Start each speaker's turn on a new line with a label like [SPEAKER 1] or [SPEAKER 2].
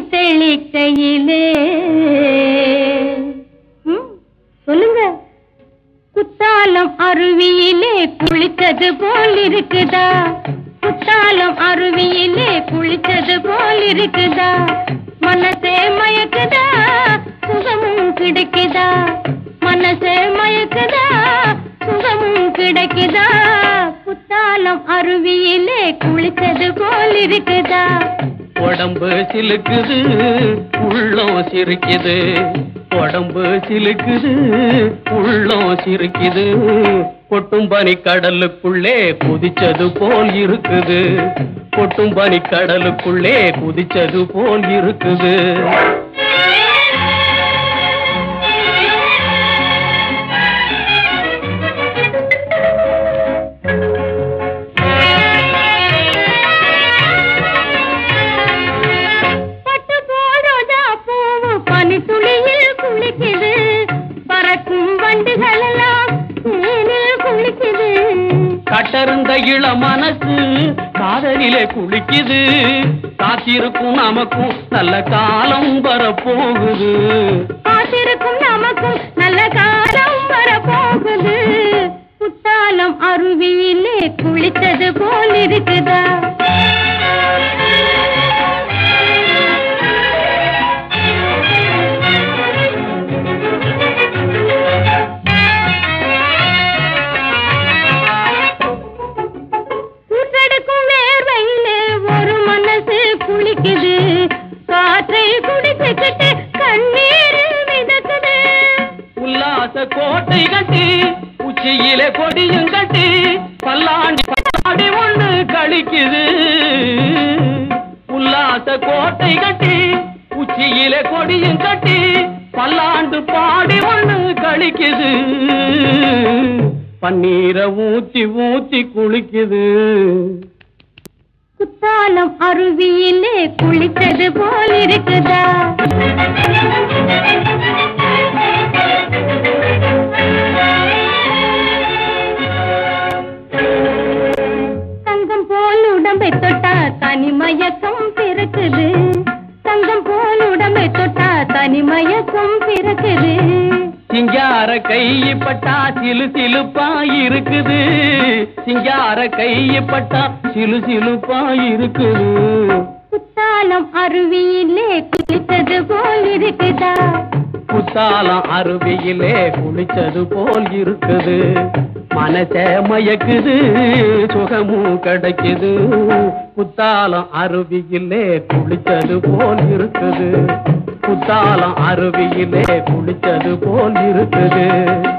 [SPEAKER 1] தெளிக்கையிலே ம், சொல்லுங்க குத்தாலம் அருவியிலே குளித்தது போல் இருக்குதா குத்தாலம் அருவியிலே குளித்தது போல் இருக்குதா மனசே மயக்குதா சுகமும் கிடைக்குதா மனசே மயக்குதா சுகமும் கிடைக்குதா குத்தாலம் அருவியிலே குளித்தது போல் இருக்குதா
[SPEAKER 2] உடம்பு சிலுக்குது உள்ளம் சிரிக்குது உடம்பு சிலுக்குது உள்ளம் சிரிக்குது கொட்டும் பனி கடலுக்குள்ளே குதிச்சது போல் இருக்குது கொட்டும் பனி கடலுக்குள்ளே குதிச்சது போல் இருக்குது
[SPEAKER 1] பட்டு போடுதா பூவு பனித்துளியில் குளிக்குது பறக்கும் வண்டுகள் எல்லாம் தேனில் குளிக்குது
[SPEAKER 2] கட்டருந்த இள மனசு காதலிலே குளிக்குது காத்திருக்கும் நமக்கும் நல்ல காலம் வரப்போகுது
[SPEAKER 1] காத்திருக்கும் நமக்கும் நல்ல காலம் வரப்போகுது குத்தாலம் அருவியிலே குளித்தது போல் இருக்குதா ஊற்றெடுக்கும் வேர்வையிலே ஒரு மனசு குளிக்குது காற்றை குடிச்சுக்கிட்டு கண்ணீர் மிதக்குது
[SPEAKER 2] உல்லாச கோட்டை கட்டி உச்சியிலே கொடியும் கட்டி பல்லாண்டி பல்லாடி ஒண்ணு கழிக்குது உல்லாச கோட்டை கட்டி உச்சியிலே கொடியும் கட்டி பல்லாண்டு பாடி ஒண்ணு கழிக்குது பன்னீரை ஊத்தி ஊத்தி குளிக்குது
[SPEAKER 1] குத்தாலம் அருவியிலே குளித்தது போல் இருக்குதா தங்கம் போல் உடம்பை தொட்டா தனிமயக்கம் பிறக்குது தங்கம் போல் உடம்பை தொட்டா தனிமயக்கம் பிறக்குது
[SPEAKER 2] சிங்கார கைப்பட்டா சிலு சிலுப்பா இருக்குது சிங்கார கைப்பட்டா சிலு சிலுப்பா இருக்குது
[SPEAKER 1] குத்தாலம் அருவியிலே குளித்தது போல் இருக்குதா
[SPEAKER 2] குத்தாலம் அருவியிலே குளிச்சது போல் இருக்குது மனச மயக்குது சுகமும் கிடைக்குது குத்தாலம் அருவியிலே குளிச்சது போல் இருக்குது குத்தாலம் அருவியிலே குளிச்சது போல் இருக்குது